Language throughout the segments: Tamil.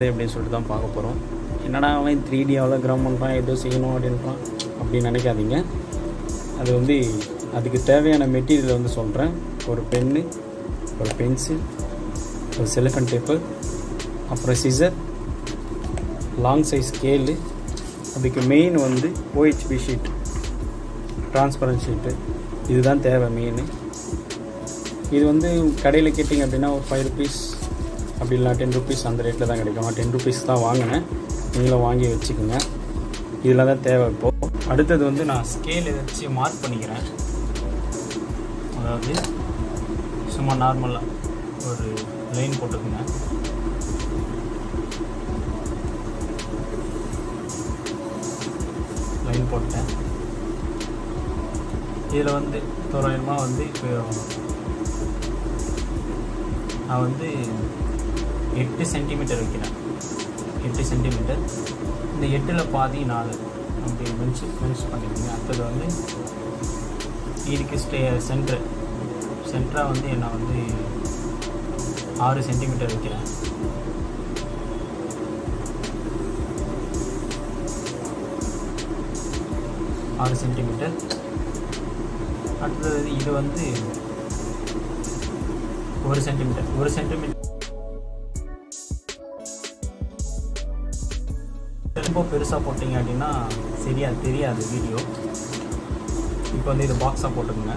அப்படின்னு சொல்லிட்டு தான் பார்க்க போகிறோம் என்னடா அவன் த்ரீ டி கிராம் பண்ணுறான் ஏதோ செய்யணும் அப்படின்றான் அப்படின்னு நினைக்காதீங்க அது வந்து அதுக்கு தேவையான மெட்டீரியல் வந்து சொல்கிறேன் ஒரு பென்னு ஒரு பென்சில் ஒரு செலிஃபன் பேப்பர் அப்புறம் சிசர் லாங் சைஸ் ஸ்கேலு அதுக்கு மெயின் வந்து ஓஹெச்பி ஷீட் டிரான்ஸ்பரன்ட் ஷீட்டு இதுதான் தேவை மெயின் இது வந்து கடையில் கேட்டிங்க அப்படின்னா ஒரு ஃபைவ் ருபீஸ் அப்படி இல்லை டென் ருபீஸ் அந்த ரேட்டில் தான் கிடைக்கும் நான் டென் ருபீஸ் தான் வாங்கினேன் நீங்களும் வாங்கி வச்சுக்கோங்க இதில் தான் தேவை இப்போது அடுத்தது வந்து நான் ஸ்கேல் வச்சு மார்க் பண்ணிக்கிறேன் அதாவது சும்மா நார்மலாக ஒரு லைன் போட்டுக்குங்க லைன் போட்டேன் இதில் வந்து தோராயமாக வந்து இப்போ நான் வந்து எட்டு சென்டிமீட்டர் வைக்கிறேன் எட்டு சென்டிமீட்டர் இந்த எட்டில் பாதி நாலு அப்படி மென்ஸ் மென்ஸ் பண்ணிக்கோங்க அடுத்தது வந்து இதுக்கு ஸ்டே சென்ட்ரு சென்டராக வந்து நான் வந்து ஆறு சென்டிமீட்டர் வைக்கிறேன் ஆறு சென்டிமீட்டர் அடுத்தது இது வந்து ஒரு சென்டிமீட்டர் ஒரு சென்டிமீட்டர் ரொம்ப பெருசாக போட்டிங்க அப்படின்னா சரியா தெரியாது வீடியோ இப்போ வந்து இது பாக்ஸாக போட்டுக்கோங்க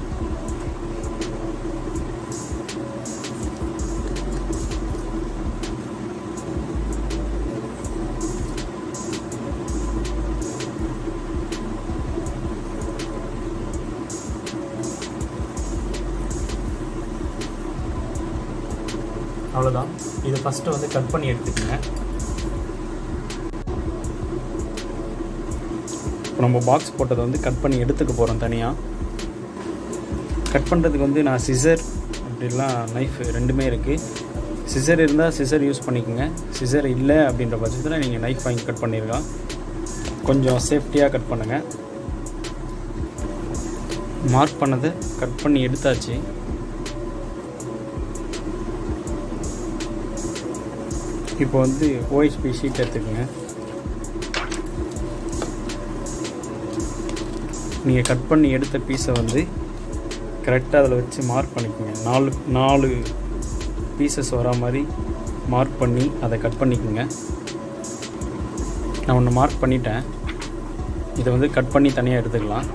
அவ்வளோதான் இது ஃபஸ்ட்டு வந்து கட் பண்ணி எடுத்துக்கோங்க இப்போ நம்ம பாக்ஸ் போட்டதை வந்து கட் பண்ணி எடுத்துக்க போகிறோம் தனியாக கட் பண்ணுறதுக்கு வந்து நான் சிசர் அப்படிலாம் நைஃப் ரெண்டுமே இருக்குது சிசர் இருந்தால் சிசர் யூஸ் பண்ணிக்கோங்க சிசர் இல்லை அப்படின்ற பட்சத்தில் நீங்கள் நைஃப் வாங்கி கட் பண்ணிடலாம் கொஞ்சம் சேஃப்டியாக கட் பண்ணுங்கள் மார்க் பண்ணதை கட் பண்ணி எடுத்தாச்சு இப்போ வந்து ஓஹெச்பி ஷீட் எடுத்துக்கோங்க நீங்கள் கட் பண்ணி எடுத்த பீஸை வந்து கரெக்டாக அதில் வச்சு மார்க் பண்ணிக்கோங்க நாலு நாலு பீசஸ் வரா மாதிரி மார்க் பண்ணி அதை கட் பண்ணிக்கோங்க நான் ஒன்று மார்க் பண்ணிட்டேன் இதை வந்து கட் பண்ணி தனியாக எடுத்துக்கலாம்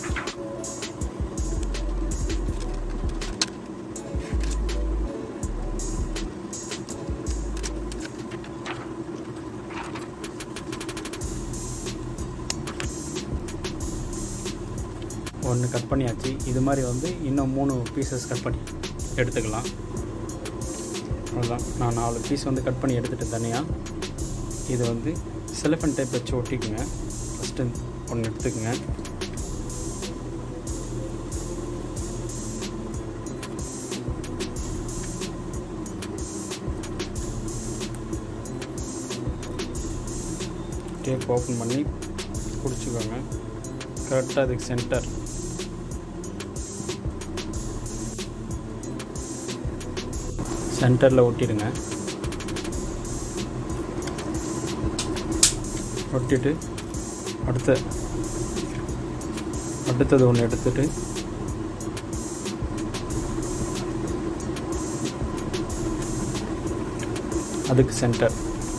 ஒன்று கட் பண்ணியாச்சு இது மாதிரி வந்து இன்னும் மூணு பீசஸ் கட் பண்ணி எடுத்துக்கலாம் அவ்வளோதான் நான் நாலு பீஸ் வந்து கட் பண்ணி எடுத்துகிட்டு தனியாக இது வந்து செலஃபன் டைப் வச்சு ஒட்டிக்குங்க ஃபஸ்ட்டு ஒன்று எடுத்துக்கோங்க டேப் ஓப்பன் பண்ணி பிடிச்சிக்கோங்க கரெக்டாக அதுக்கு சென்டர் சென்டரில் ஒட்டிடுங்க ஒட்டிட்டு அடுத்த அடுத்தது ஒன்று எடுத்துட்டு அதுக்கு சென்டர்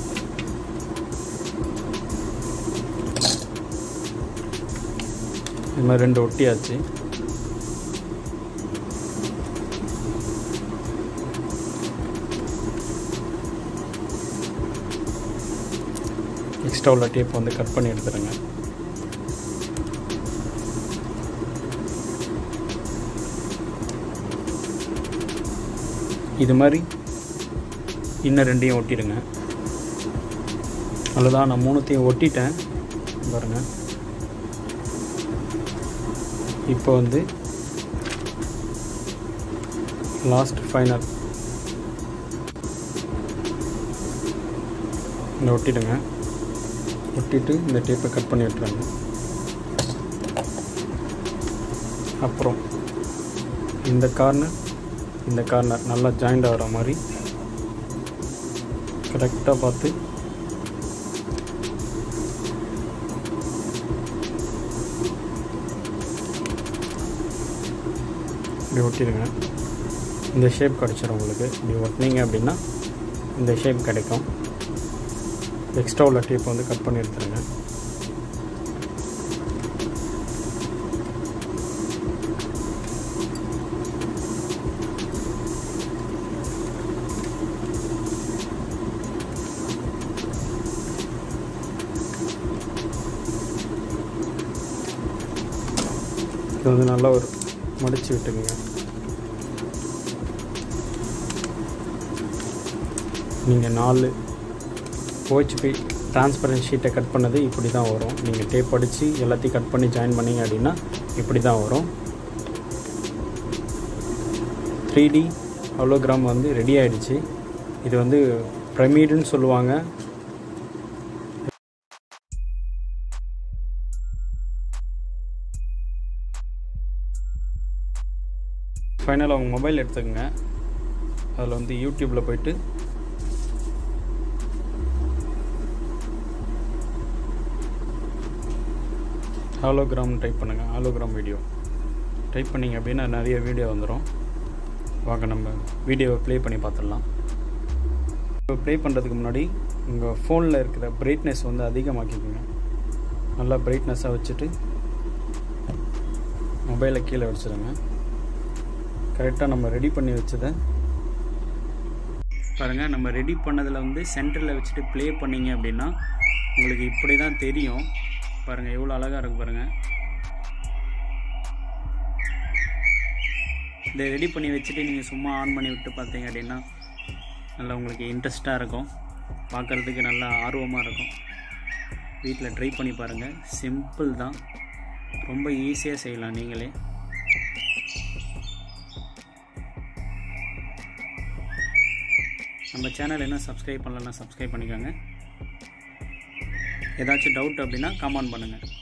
இது மாதிரி ரெண்டு ஒட்டியாச்சு எக்ஸ்ட்ரா உள்ள டேப் வந்து கட் பண்ணி எடுத்துருங்க இது மாதிரி இன்னும் ரெண்டையும் ஒட்டிடுங்க அவ்வளோதான் நான் மூணுத்தையும் ஒட்டிட்டேன் பாருங்கள் இப்போ வந்து லாஸ்ட் ஃபைனல் இந்த ஒட்டிடுங்க ஒட்டிட்டு இந்த டேப்பை கட் பண்ணி விட்டுருங்க அப்புறம் இந்த கார்னர் இந்த கார்னர் நல்லா ஜாயிண்ட் ஆகிற மாதிரி கரெக்டாக பார்த்து இப்படி ஒட்டிடுங்க இந்த ஷேப் கிடச்சிரும் உங்களுக்கு இப்படி ஒட்டினீங்க அப்படின்னா இந்த ஷேப் கிடைக்கும் எக்ஸ்ட்ரா உள்ள டேப் வந்து கட் பண்ணி எடுத்துருங்க இது வந்து நல்லா ஒரு மடித்து விட்டுக்குங்க நீங்கள் நாலு ஓஹெச்பி டிரான்ஸ்பரன்ட் ஷீட்டை கட் பண்ணது இப்படி தான் வரும் நீங்கள் டேப் அடித்து எல்லாத்தையும் கட் பண்ணி ஜாயின் பண்ணீங்க அப்படின்னா இப்படி தான் வரும் த்ரீ டி ஹோலோகிராம் வந்து ரெடி ஆகிடுச்சு இது வந்து பிரமிடுன்னு சொல்லுவாங்க ஃபைனலாக உங்கள் மொபைல் எடுத்துக்கோங்க அதில் வந்து யூடியூப்பில் போயிட்டு ஹாலோகிராம் டைப் பண்ணுங்கள் ஹாலோகிராம் வீடியோ டைப் பண்ணிங்க அப்படின்னா நிறைய வீடியோ வந்துடும் வாங்க நம்ம வீடியோவை ப்ளே பண்ணி பார்த்துடலாம் இப்போ ப்ளே பண்ணுறதுக்கு முன்னாடி உங்கள் ஃபோனில் இருக்கிற பிரைட்னஸ் வந்து அதிகமாக்கிக்கோங்க நல்லா பிரைட்னஸாக வச்சுட்டு மொபைலை கீழே வச்சுருங்க கரெக்டாக நம்ம ரெடி பண்ணி வச்சதை பாருங்கள் நம்ம ரெடி பண்ணதில் வந்து சென்டரில் வச்சுட்டு ப்ளே பண்ணிங்க அப்படின்னா உங்களுக்கு இப்படி தான் தெரியும் பாருங்கள் எவ்வளோ அழகாக இருக்கு பாருங்கள் இதை ரெடி பண்ணி வச்சுட்டு நீங்கள் சும்மா ஆன் பண்ணி விட்டு பார்த்தீங்க அப்படின்னா நல்லா உங்களுக்கு இன்ட்ரெஸ்ட்டாக இருக்கும் பார்க்குறதுக்கு நல்லா ஆர்வமாக இருக்கும் வீட்டில் ட்ரை பண்ணி பாருங்கள் சிம்பிள் தான் ரொம்ப ஈஸியாக செய்யலாம் நீங்களே நம்ம சேனல் என்ன சப்ஸ்கிரைப் பண்ணலன்னா சப்ஸ்கிரைப் பண்ணிக்கோங்க ஏதாச்சும் டவுட் அப்படின்னா கமெண்ட் பண்ணுங்கள்